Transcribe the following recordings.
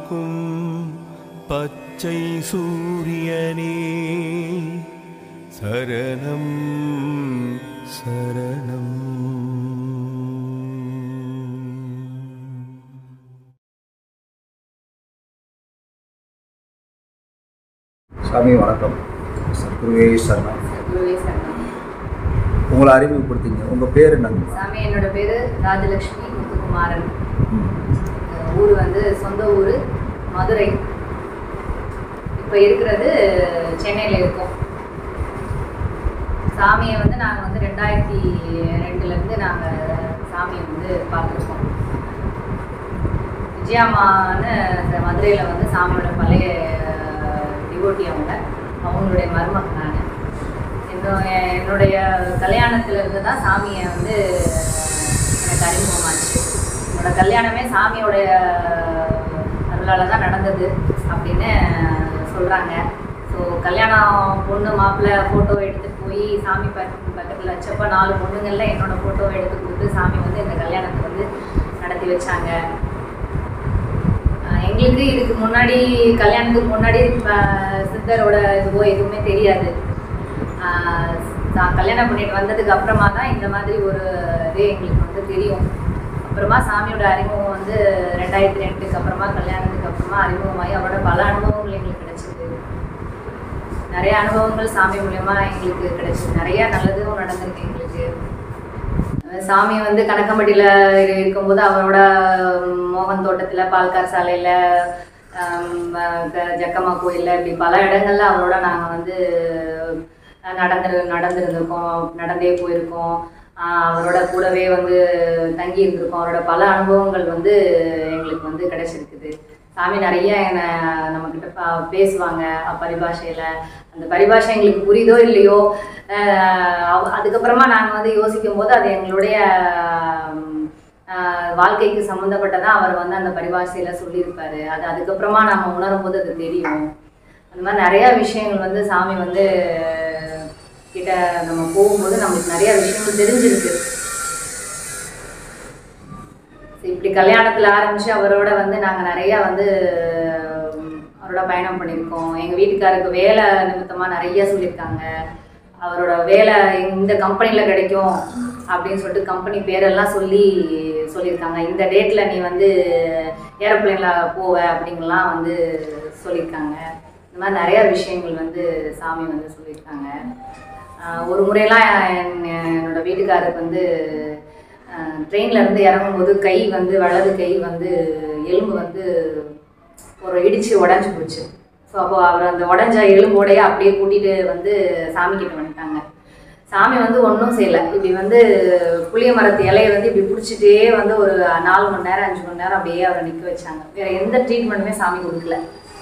காக்கும் பச்சை சூரியனே சரணம் சரணம் சாமி வணக்கம் சத்குருவே சரணம் குருவே சரணம் உங்களை அறிமுகப்படுத்திங்க உங்கள் பேர் என்னங்க சாமி என்னோட பேர் ராஜலக்ஷ்மி முத்துக்குமாரன் ம். அஹ் ஊர் வந்து சொந்த ஊர் மதுரை இப்போ இருக்கிறது சென்னையில் இருக்கோம் சாமியை வந்து நாங்கள் வந்து ரெண்டாயிரத்தி ரெண்டுலேருந்து நாங்கள் சாமியை வந்து பார்த்துருக்கோம் விஜயாமான்னு இந்த மதுரையில் வந்து சாமியோட பழைய டிவோட்டி அவங்க அவங்களுடைய மருமகன் நான் என்னோட என்னுடைய கல்யாணத்துல இருந்து தான் சாமியை வந்து எனக்கு அறிமுகமாச்சு என்னோட கல்யாணமே சாமியோடைய அருளால் தான் நடந்தது அப்படின்னு சொல்கிறாங்க ஸோ கல்யாணம் பொண்ணு மாப்பிள்ளை ஃபோட்டோ எடுத்துகிட்டு போய் சாமி பக்க பக்கத்தில் வச்சப்போ நாலு பொண்ணுங்கள்ல என்னோட ஃபோட்டோவை எடுத்து கொடுத்து சாமி வந்து இந்த கல்யாணத்தை வந்து நடத்தி வச்சாங்க ஆஹ் எங்களுக்கு இதுக்கு முன்னாடி கல்யாணத்துக்கு முன்னாடி ஆஹ் சித்தரோட இதுவோ எதுவுமே தெரியாது ஆஹ் நான் கல்யாணம் பண்ணிட்டு வந்ததுக்கு அப்புறமா தான் இந்த மாதிரி ஒரு இது எங்களுக்கு வந்து தெரியும் அப்புறமா சாமியோட அறிமுகம் வந்து ரெண்டாயிரத்தி ரெண்டுக்கு அப்புறமா கல்யாணத்துக்கு அப்புறமா அறிமுகமாகி அவரோட பல அனுபவங்கள் எங்களுக்கு கிடைச்சிது நிறைய அனுபவங்கள் சாமி மூலயமா எங்களுக்கு கிடைச்சிது நிறைய நல்லதும் நடந்திருக்கு எங்களுக்கு சாமி வந்து கணக்கம்பட்டியில் இருக்கும்போது அவரோட ம், மோகன் தோட்டத்தில் பால்கார் சாலையில் ஜக்கம்மா கோயிலில் இப்படி பல இடங்கள்ல அவரோட நாங்கள் வந்து நடந்து நடந்திருந்திருக்கோம் நடந்தே போயிருக்கோம் ஆஹ் அவரோட கூடவே வந்து தங்கி இருந்திருக்கோம் அவரோட பல அனுபவங்கள் வந்து எங்களுக்கு வந்து கிடைச்சிருக்குது சாமி நிறைய என்னை நம்மக்கிட்ட ப- பேசுவாங்க பரிபாஷையில் அந்த பரிபாஷை எங்களுக்கு புரியுதோ இல்லையோ ஆஹ் அவ- அதுக்கப்புறமா நாங்கள் வந்து யோசிக்கும் போது அது எங்களுடைய ஆம், ஆஹ் வாழ்க்கைக்கு சம்மந்தப்பட்டதான் அவர் வந்து அந்த பரிபாஷையில் சொல்லியிருப்பாரு அது அதுக்கப்புறமா நம்ம உணரும் போது அது தெரியும் அந்த மாதிரி நிறைய விஷயங்கள் வந்து சாமி வந்து கிட்ட நம்ம போகும்போது நம்மளுக்கு நிறைய விஷயங்கள் தெரிஞ்சிருக்கு சரி, இப்படி கல்யாணத்தில் ஆரம்பித்து அவரோட வந்து நாங்கள் நிறையா வந்து உம், அவரோட பயணம் பண்ணியிருக்கோம் எங்கள் வீட்டுக்காருக்கு வேலை நிமித்தமாக நிறைய சொல்லியிருக்காங்க அவரோட வேலை இந்த கம்பெனியில் கிடைக்கும் அப்படின்னு சொல்லிட்டு கம்பெனி பேரெல்லாம் சொல்லி சொல்லியிருக்காங்க இந்த டேட்டில் நீ வந்து ஏரோப்ளேனில் போவ அப்படிங்கலாம் வந்து சொல்லியிருக்காங்க இந்த மாதிரி நிறையா விஷயங்கள் வந்து சாமி வந்து சொல்லியிருக்காங்க ஆஹ் ஒரு முறையெல்லாம் என் என்னோட வீட்டுக்காருக்கு வந்து ட்ரெயினில் இருந்து இறங்கும்போது கை வந்து வலது கை வந்து எலும்பு வந்து ஒரு இடிச்சு உடஞ்சி போச்சு ஸோ அப்போ அவர் அந்த உடஞ்ச எலும்போடையே அப்படியே கூட்டிகிட்டு வந்து சாமி கிட்ட வந்துட்டாங்க சாமி வந்து ஒன்றும் செய்யலை இப்படி வந்து புளிய மரத்து இலையை வந்து இப்படி பிடிச்சிட்டே வந்து ஒரு நாலு மணி நேரம் அஞ்சு மணி நேரம் அப்படியே அவரை நிற்க வச்சாங்க வேற எந்த ட்ரீட்மெண்ட்டுமே சாமி கொடுக்கல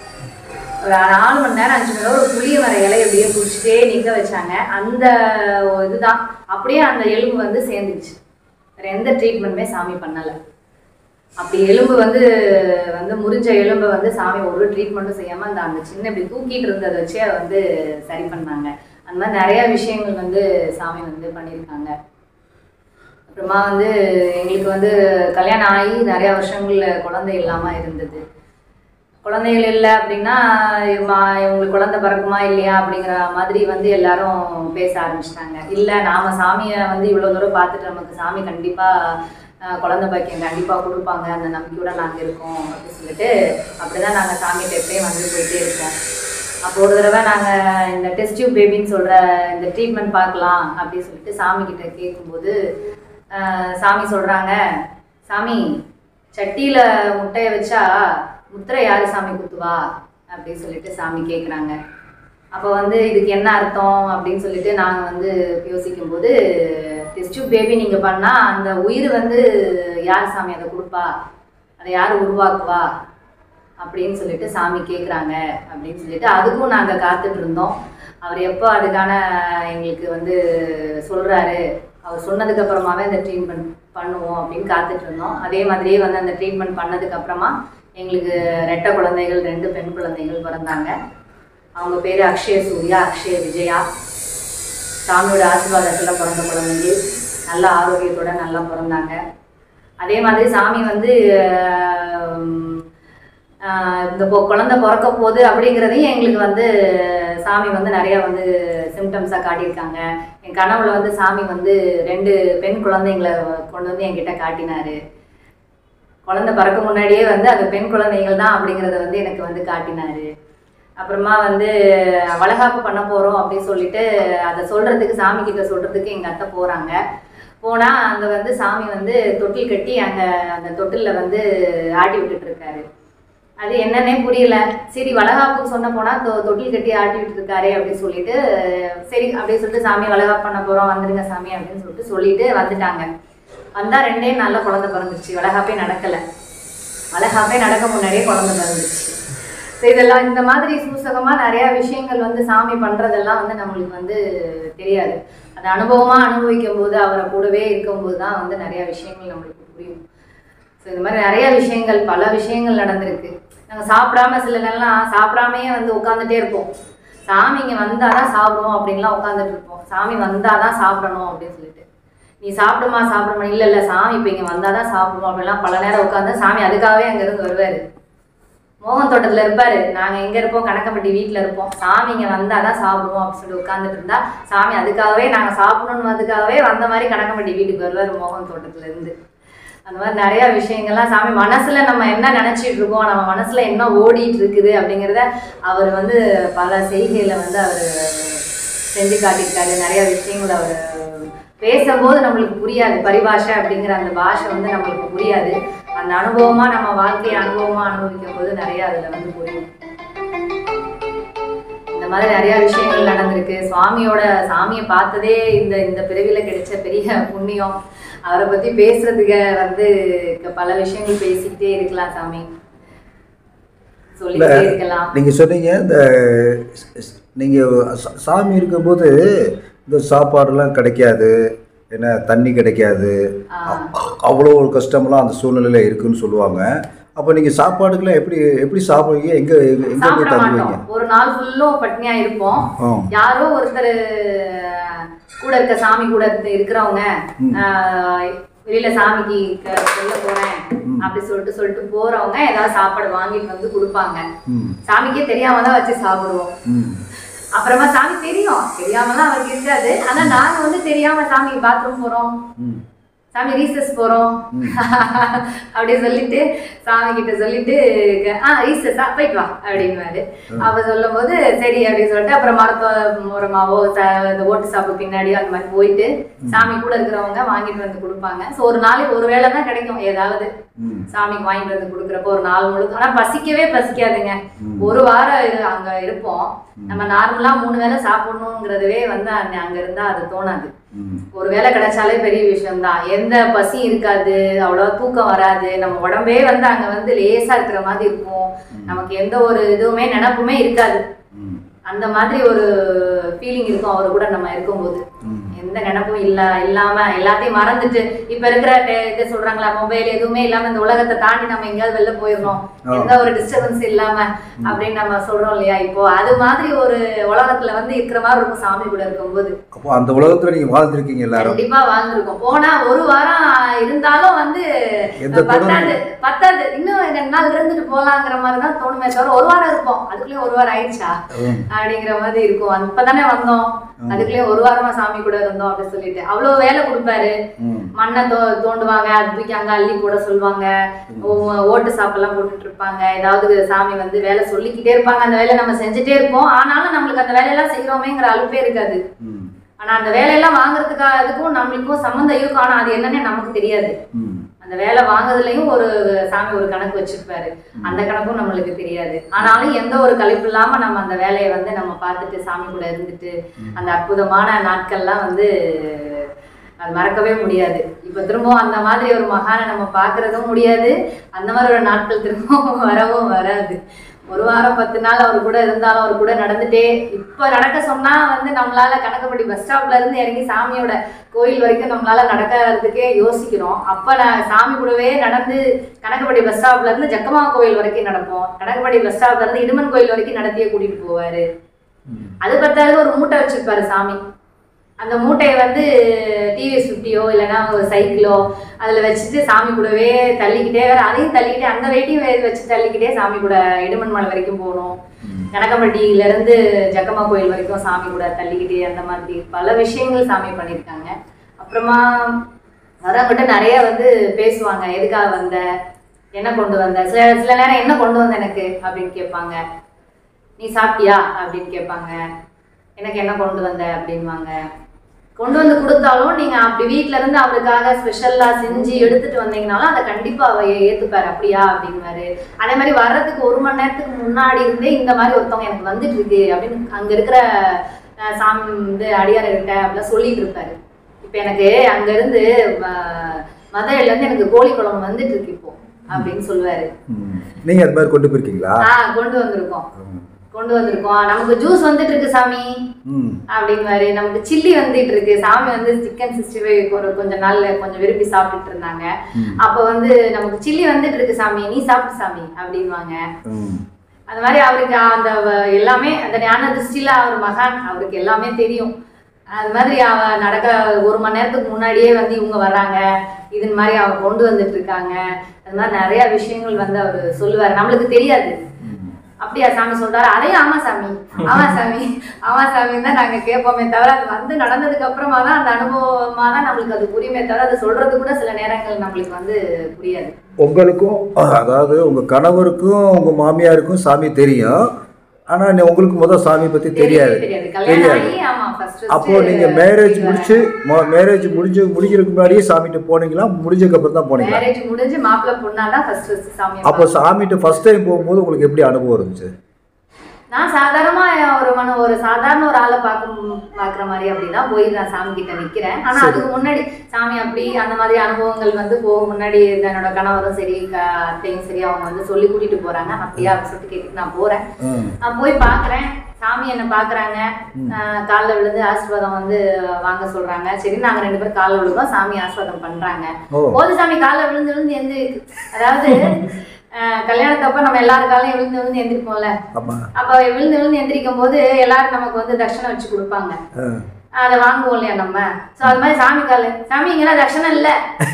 ஒரு நாலு மணி நேரம் அஞ்சு மணி நேரம் ஒரு புளிய மர இலையை அப்படியே பிடிச்சிட்டே நிற்க வச்சாங்க அந்த இதுதான் அப்படியே அந்த எலும்பு வந்து சேர்ந்துச்சு வேற எந்த ட்ரீட்மெண்ட்டுமே சாமி பண்ணலை அப்படி எலும்பு வந்து வந்து முறிஞ்ச எலும்பை வந்து சாமி ஒரு ட்ரீட்மெண்ட்டும் செய்யாமல் அந்த அந்த சின்ன இப்படி தூக்கிட்டு இருந்ததை வச்சே அதை வந்து சரி பண்ணாங்க அந்த மாதிரி நிறைய விஷயங்கள் வந்து சாமி வந்து பண்ணியிருக்காங்க அப்புறமா வந்து எங்களுக்கு வந்து கல்யாணம் ஆகி நிறைய வருஷங்கள்ல குழந்தை இல்லாமல் இருந்தது குழந்தைகள் இல்லை அப்படின்னா இவமா- இவங்களுக்கு குழந்தை பிறக்குமா இல்லையா அப்படிங்கிற மாதிரி வந்து எல்லாரும் பேச ஆரம்பிச்சிட்டாங்க இல்லை நாம சாமியை வந்து இவ்வளோ தூரம் பார்த்துட்டு நமக்கு சாமி கண்டிப்பாக குழந்தை பாக்கியம் கண்டிப்பாக கொடுப்பாங்க அந்த நம்பிக்கையோட நாங்கள் இருக்கோம் அப்படின்னு சொல்லிட்டு அப்படிதான் நாங்கள் சாமிகிட்ட எப்பயும் வந்து போயிட்டே இருக்கோம் அப்போ ஒரு தடவை நாங்கள் இந்த டெஸ்ட் டியூப் பேபின்னு சொல்கிற இந்த ட்ரீட்மெண்ட் பார்க்கலாம் அப்படின்னு சொல்லிட்டு சாமி கிட்ட கேட்கும்போது ஆஹ் சாமி சொல்கிறாங்க சாமி சட்டியில் முட்டையை வச்சா முத்திரை யார் சாமி குத்துவா அப்படின்னு சொல்லிட்டு சாமி கேட்குறாங்க அப்போ வந்து இதுக்கு என்ன அர்த்தம் அப்படின்னு சொல்லிட்டு நாங்கள் வந்து யோசிக்கும்போது டெஸ்ட் பேபி நீங்கள் பண்ணால் அந்த உயிர் வந்து யார் சாமி அதை கொடுப்பா அதை யார் உருவாக்குவா அப்படின்னு சொல்லிட்டு சாமி கேட்குறாங்க அப்படின்னு சொல்லிட்டு அதுக்கும் நாங்கள் காத்துட்டு இருந்தோம் அவர் எப்போ அதுக்கான எங்களுக்கு வந்து சொல்கிறாரு அவர் சொன்னதுக்கு அப்புறமாவே அந்த ட்ரீட்மெண்ட் பண்ணுவோம் அப்படின்னு காத்துட்டு இருந்தோம் அதே மாதிரியே வந்து அந்த ட்ரீட்மெண்ட் பண்ணதுக்கு அப்புறமா எங்களுக்கு ரெட்டை குழந்தைகள் ரெண்டு பெண் குழந்தைகள் பிறந்தாங்க அவங்க பேர் அக்ஷய சூர்யா அக்ஷய விஜயா சாமியோட ஆசீர்வாதத்தில் பிறந்த குழந்தைகள் நல்ல ஆரோக்கியத்தோட நல்லா பிறந்தாங்க அதே மாதிரி சாமி வந்து ஆஹ், ஆஹ் இந்த பொ- குழந்தை பிறக்க போகுது அப்படிங்கிறதையும் எங்களுக்கு வந்து சாமி வந்து நிறைய வந்து சிம்டம்ஸாக காட்டியிருக்காங்க என் கனவுல வந்து சாமி வந்து ரெண்டு பெண் குழந்தைங்களை கொண்டு வந்து என்கிட்ட காட்டினாரு குழந்தை பிறக்க முன்னாடியே வந்து அது பெண் குழந்தைகள் தான் அப்படிங்கிறத வந்து எனக்கு வந்து காட்டினாரு அப்புறமா வந்து வளகாப்பு பண்ண போகிறோம் அப்படின்னு சொல்லிட்டு அதை சொல்கிறதுக்கு சாமி கிட்ட சொல்கிறதுக்கு எங்கள் அத்தை போகிறாங்க போனால் அங்கே வந்து சாமி வந்து தொட்டில் கட்டி அங்கே அந்த தொட்டிலில் வந்து ஆட்டி விட்டுட்டு இருக்காரு அது என்னன்னே புரியல சரி வளகாப்புக்கு சொன்ன போனால் தொ தொட்டில் கட்டி ஆட்டி விட்டு இருக்காரே அப்படின்னு சொல்லிட்டு சரி அப்படின்னு சொல்லிட்டு சாமி வளகாப்பு பண்ண போகிறோம் வந்துடுங்க சாமி அப்படின்னு சொல்லிட்டு சொல்லிட்டு வந்துட்டாங்க வந்தால் ரெண்டே நாளில் குழந்தை பிறந்துருச்சு வளகாப்பே நடக்கலை வளகாப்பே நடக்க முன்னாடியே குழந்தை பிறந்துச்சு ஸோ இதெல்லாம் இந்த மாதிரி சூசகமாக நிறையா விஷயங்கள் வந்து சாமி பண்ணுறதெல்லாம் வந்து நம்மளுக்கு வந்து தெரியாது அது அனுபவமாக அனுபவிக்கும் போது அவரை கூடவே இருக்கும்போது தான் வந்து நிறையா விஷயங்கள் நம்மளுக்கு புரியும் ஸோ இந்த மாதிரி நிறைய விஷயங்கள் பல விஷயங்கள் நடந்திருக்கு நாங்கள் சாப்பிடாம சில நேரம்லாம் சாப்பிடாமையே வந்து உட்காந்துட்டே இருப்போம் சாமி இங்கே வந்தால் தான் சாப்பிடுவோம் அப்படின்லாம் உட்காந்துட்டு இருப்போம் சாமி வந்தால் தான் சாப்பிடணும் அப்படின்னு சொல்லிட்டு நீ சாப்பிடுமா சாப்பிடுமா இல்லை இல்லை சாமி இப்போ இங்கே வந்தால் தான் சாப்பிடுவோம் அப்படின்லாம் பல நேரம் உட்காந்து சாமி அதுக்காகவே அங்கேருந்து வருவார் மோகன் தோட்டத்தில் இருப்பார் நாங்கள் எங்கே இருப்போம் கணக்கம்பட்டி வீட்டில் இருப்போம் சாமி இங்கே வந்தால் தான் சாப்பிடுவோம் அப்படின்னு சொல்லி உட்காந்துட்டு இருந்தா சாமி அதுக்காகவே நாங்கள் சாப்பிடணும் அதுக்காகவே வந்த மாதிரி கணக்கம்பட்டி வீட்டுக்கு வருவார் மோகன் தோட்டத்துல இருந்து அந்த மாதிரி நிறைய விஷயங்கள்லாம் சாமி மனசுல நம்ம என்ன நினைச்சிட்டு இருக்கோம் நம்ம மனசுல என்ன ஓடிட்டு இருக்குது அப்படிங்கிறத அவர் வந்து பல செய்கையில வந்து அவர் செஞ்சு காட்டியிருக்காரு நிறைய விஷயங்கள் அவர் பேசும்போது நம்மளுக்கு புரியாது பரிபாஷை அப்படிங்கிற அந்த பாஷை வந்து நம்மளுக்கு புரியாது அந்த அனுபவமா நம்ம வாழ்க்கையை அனுபவமா அனுபவிக்கும் போது நிறைய அதுல வந்து புரியும் இந்த மாதிரி நிறைய விஷயங்கள் நடந்திருக்கு சுவாமியோட சாமியை பார்த்ததே இந்த இந்த பிறவியில கிடைச்ச பெரிய புண்ணியம் அவரை பத்தி பேசுறதுக்கு வந்து க- பல விஷயங்கள் பேசிக்கிட்டே இருக்கலாம் சாமி சொல்லிக்கிட்டே இருக்கலாம் நீங்க சொன்னீங்க இந்த ஸ்- ஸ்- நீங்க சா- சாமி இருக்கும்போது இந்த சாப்பாடுலாம் கிடைக்காது என்ன தண்ணி கிடைக்காது அ- அவ்வளோ ஒரு கஷ்டமெல்லாம் அந்த சூழ்நிலையில இருக்குன்னு சொல்லுவாங்க அப்போ நீங்க சாப்பாடுக்கெல்லாம் எப்படி எப்படி சாப்பிடுவீங்க எங்க எங்க எங்க போய் சாப்பிட தங்குவீங்க மாட்டோம் ஒரு நாள் ஃபுல்லும் பட்னியா இருப்போம் ஆ யாரோ ஒருத்தர் கூட இருக்க சாமி கூட இருக்க- இருக்கிறவங்க ஆஹ், வெளியில சாமிக்கு க- சொல்ல போறேன் அப்படி சொல்லிட்டு சொல்லிட்டு போறவங்க ஏதாவது சாப்பாடு வாங்கிட்டு வந்து கொடுப்பாங்க ம் சாமிக்கே தெரியாம தான் வச்சு சாப்பிடுவோம் ம் அப்புறமா சாமி தெரியும் தெரியாமலாம் அவருக்கு இருக்காது ஆனா நாங்க வந்து தெரியாம சாமி பாத்ரூம் போறோம் ம் சாமி ரீசஸ் போறோம் அப்படி சொல்லிட்டு சாமி கிட்ட சொல்லிட்டு க- ஆ ரீசஸா போயிட்டு வா அப்படின்னுவாரு அவ சொல்லும் போது சரி அப்படின்னு சொல்லிட்டு அப்புறம் மரத்தோ மூலமாவோ ச- இந்த ஓட்டு சாப்பு பின்னாடியோ அந்த மாதிரி போயிட்டு சாமி கூட இருக்கிறவங்க வாங்கிட்டு வந்து கொடுப்பாங்க ஸோ ஒரு நாளைக்கு ஒரு வேளை தான் கிடைக்கும் ஏதாவது ம் சாமிக்கு வாங்கிட்டு வந்து கொடுக்குறப்போ ஒரு நாள் முழுக்க ஆனா பசிக்கவே பசிக்காதுங்க ஒரு வாரம் இரு- அங்க இருப்போம் நம்ம நார்மலா மூணு வேளை சாப்பிடணுங்கிறதுவே வந்து அங்க அங்க இருந்தா அது தோணாது ம் ஒரு வேளை கிடைச்சாலே பெரிய விஷயம்தான் எந்த பசி இருக்காது அவ்வளோ தூக்கம் வராது நம்ம உடம்பே வந்து அங்க வந்து லேசா இருக்கிற மாதிரி இருக்கும் நமக்கு எந்த ஒரு இதுவுமே நினப்புமே இருக்காது ம் அந்த மாதிரி ஒரு ஃபீலிங் இருக்கும் அவர் கூட நம்ம இருக்கும்போது ம் எந்த நினப்பும் இல்ல இல்லாம எல்லாத்தையும் மறந்துட்டு இப்ப இருக்கிற டெ- இது சொல்றாங்களா மொபைல் எதுவுமே இல்லாம இந்த உலகத்தை தாண்டி நம்ம எங்கேயாவது வெளில போயிடுறோம் ஆ. எந்த ஒரு டிஸ்டர்பன்ஸ் இல்லாம அப்படின்னு நம்ம சொல்றோம் இல்லையா இப்போ அது மாதிரி ஒரு உலகத்துல வந்து இருக்கிற மாதிரி இருக்கும் சாமி கூட இருக்கும்போது அப்போ அந்த உலகத்துல நீங்க வாழ்ந்திருக்கீங்க எல்லாரும் கண்டிப்பா வாழ்ந்திருக்கோம் போனா ஒரு வாரம் இருந்தாலும் வந்து எந்த பத்தாது பத்தாது இன்னும் ரெண்டு நாள் இருந்துட்டு போலாங்கிற மாதிரி தான் தோணுமே தவிர ஒரு வாரம் இருப்போம் அதுக்குள்ளே ஒரு வாரம் ஆயிடுச்சா ம். அப்படிங்கிற மாதிரி இருக்கும் அந்த- இப்பதானே வந்தோம் அதுக்குள்ளே ஒரு வாரமா சாமி கூட இருந்தோம் அப்படின்னு சொல்லிட்டு அவ்வளவு வேலை கொடுப்பாரு ம் மண்ணை தோ தோண்டுவாங்க அது தூக்கி அங்க அள்ளி போட சொல்லுவாங்க ஓ- ஓட்டு சாப்பெல்லாம் போட்டுட்டு இருப்பாங்க ஏதாவது சாமி வந்து வேலை சொல்லிக்கிட்டே இருப்பாங்க அந்த வேலை நம்ம செஞ்சுட்டே இருப்போம் ஆனாலும் நம்மளுக்கு அந்த வேலையெல்லாம் செய்யறோமேங்கிற அலுப்பே இருக்காது ம் ஆனா அந்த வேலையெல்லாம் வாங்குறதுக்காக அதுக்கும் நம்மளுக்கும் சம்மந்தம் இருக்கும் ஆனா அது என்னன்னே நமக்கு தெரியாது ம் அந்த வேலை வாங்குறதுலயும் ஒரு சாமி ஒரு கணக்கு வச்சிருப்பாரு அந்த கணக்கும் நம்மளுக்கு தெரியாது ஆனாலும் எந்த ஒரு கழிப்பு இல்லாம நம்ம அந்த வேலையை வந்து நம்ம பார்த்துட்டு சாமி கூட இருந்துட்டு அந்த அற்புதமான நாட்கள்லாம் வந்து அது மறக்கவே முடியாது இப்ப திரும்பவும் அந்த மாதிரி ஒரு மகானை நம்ம பார்க்கறதும் முடியாது அந்த மாதிரி ஒரு நாட்கள் திரும்பவும் வரவும் வராது ஒரு வாரம் பத்து நாள் அவர் கூட இருந்தாலும் அவர் கூட நடந்துட்டே இப்ப நடக்க சொன்னா வந்து நம்மளால கணக்கப்படி பஸ் ஸ்டாப்ல இருந்து இறங்கி சாமியோட கோயில் வரைக்கும் நம்மளால நடக்கிறதுக்கே யோசிக்கிறோம் அப்ப நான் சாமி கூடவே நடந்து கணக்கப்படி பஸ் ஸ்டாப்ல இருந்து ஜக்கமா கோயில் வரைக்கும் நடப்போம் கணக்கப்படி பஸ் ஸ்டாப்ல இருந்து இடுமன் கோயில் வரைக்கும் நடத்தியே கூட்டிட்டு போவாரு ம். அது பத்தாவது ஒரு மூட்டை வச்சிருப்பாரு சாமி அந்த மூட்டையை வந்து டிவிஎஸ் ஃபிஃப்டியோ இல்லைன்னா ஒரு சைக்கிளோ அதில் வச்சுட்டு சாமி கூடவே தள்ளிக்கிட்டே வேற அதையும் தள்ளிக்கிட்டே அந்த வெயிட்டையும் வே- வச்சு தள்ளிக்கிட்டே சாமி கூட இடுமன் மலை வரைக்கும் போகணும் கனகம்பட்டியில இருந்து ஜக்கம்மா கோயில் வரைக்கும் சாமி கூட தள்ளிக்கிட்டே அந்த மாதிரி பல விஷயங்கள் சாமி பண்ணியிருக்காங்க அப்புறமா வரவங்கிட்ட நிறைய வந்து பேசுவாங்க எதுக்காக வந்த என்ன கொண்டு வந்த சில சில நேரம் என்ன கொண்டு வந்த எனக்கு அப்படின்னு கேட்பாங்க நீ சாப்பிட்டியா அப்படின்னு கேட்பாங்க எனக்கு என்ன கொண்டு வந்த அப்படின்வாங்க கொண்டு வந்து கொடுத்தாலும் நீங்க அப்படி வீட்ல இருந்து அவருக்காக ஸ்பெஷலா செஞ்சு எடுத்துட்டு வந்தீங்கனாலும் அதை கண்டிப்பா அவ ஏத்துப்பாரு அப்படியா அப்படின்வாரு அதே மாதிரி வர்றதுக்கு ஒரு மணி நேரத்துக்கு முன்னாடி இருந்தே இந்த மாதிரி ஒருத்தவங்க எனக்கு வந்துட்டு இருக்கு அப்படின்னு அங்க இருக்கிற அஹ், சாமி வந்து அடியார்கிட்ட அப்படிலாம் சொல்லிட்டு இருப்பாரு இப்ப எனக்கு அங்க இருந்து ம- மதுரையில இருந்து எனக்கு கோழி குழம்பு வந்துட்டு இருக்கு இப்போ அப்படின்னு சொல்லுவாரு ம். நீங்க அது மாதிரி கொண்டு போயிருக்கீங்களா ஆஹ் கொண்டு வந்திருக்கோம் கொண்டு வந்திருக்கோம் நமக்கு ஜூஸ் வந்துட்டு இருக்கு சாமி ம் அப்படின்வாரு நமக்கு சில்லி வந்துட்டு இருக்கு சாமி வந்து சிக்கன் சிக்ஸ்டி ஃபைவ் ஒரு கொஞ்ச நாள்ல கொஞ்சம் விரும்பி சாப்பிட்டுட்டு இருந்தாங்க ம். அப்ப வந்து நமக்கு சில்லி வந்துட்டு இருக்கு சாமி நீ சாப்பிடு சாமி அப்படின்வாங்க ம் அந்த மாதிரி அவருக்கு அந்த வ- எல்லாமே அந்த ஞான திருஷ்டியில அவர் மகான் அவருக்கு எல்லாமே தெரியும் அது மாதிரி அவ நடக்க ஒரு மணி நேரத்துக்கு முன்னாடியே வந்து இவங்க வர்றாங்க இது மாதிரி அவ கொண்டு வந்துட்டு இருக்காங்க அது மாதிரி நிறைய விஷயங்கள் வந்து அவர் சொல்லுவார் நம்மளுக்கு தெரியாது அப்படியா சாமி சொல்றாரு அதையும் ஆமா சாமி ஆமா சாமி ஆமா சாமி தான் நாங்க கேட்போமே தவிர அது வந்து நடந்ததுக்கு அப்புறமா தான் அந்த அனுபவமா தான் நம்மளுக்கு அது புரியுமே தவிர அது சொல்றது கூட சில நேரங்கள் நம்மளுக்கு வந்து புரியாது உங்களுக்கும் அதாவது உங்க கணவருக்கும் உங்க மாமியாருக்கும் சாமி தெரியும் ஆனா நீ- உங்களுக்கு முதல் சாமி பத்தி தெரியாது தெரியாது கல்யாணம் தெரியாது ஆகி ஆமா ஃபர்ஸ்ட் அப்போ நீங்க மேரேஜ் முடிச்சு மேரேஜ் முடிஞ்சு முடிக்கிறதுக்கு முன்னாடியே சாமிகிட்ட போனீங்களா முடிஞ்சதுக்கு அப்புறம் தான் போனீங்களா மேரேஜ் முடிஞ்சு மாப்பிள்ளை பொண்ணா தான் ஃபர்ஸ்ட் ஃபர்ஸ்ட் சாமி அப்போ சாமிகிட்ட ஃபர்ஸ்ட் டைம் போகும்போது உங்களுக்கு எப்படி அனுபவம் இருந்துச்சு நான் சாதாரணமா ஒரு மன ஒரு சாதாரண ஒரு ஆளை பார்க்கும் பார்க்குற மாதிரி அப்படிதான் போய் நான் சாமி கிட்ட நிக்கிறேன் ஆனா சரி. அதுக்கு முன்னாடி சாமி அப்படி அந்த மாதிரி அனுபவங்கள் வந்து போக முன்னாடி என்னோட கணவரும் சரி க- அத்தையும் சரி அவங்க வந்து சொல்லி கூட்டிட்டு போறாங்க அப்படியா அப்படின்னு சொல்லிட்டு கேட்டு நான் போறேன் ம். நான் போய் பார்க்குறேன் சாமி என்ன பார்க்குறாங்க காலில் விழுந்து ஆசீர்வாதம் வந்து வாங்க சொல்றாங்க சரி நாங்க ரெண்டு பேரும் காலில் விழுந்தோம் சாமி ஆசீர்வாதம் பண்றாங்க ஓ போது சாமி காலில் விழுந்து விழுந்து எந்த அதாவது அஹ், கல்யாணத்தப்ப நம்ம எல்லாரு காலையும் விழுந்து விழுந்து எந்திரிப்போம்ல ஆமா அப்ப விழுந்து விழுந்து எந்திரிக்கும் போது எல்லாரும் நமக்கு வந்து தட்சணை வச்சு கொடுப்பாங்க ஆ. அதை வாங்குவோம் இல்லையா நம்ம சோ அது மாதிரி சாமி காலு சாமி இங்கெல்லாம் தட்சணை இல்ல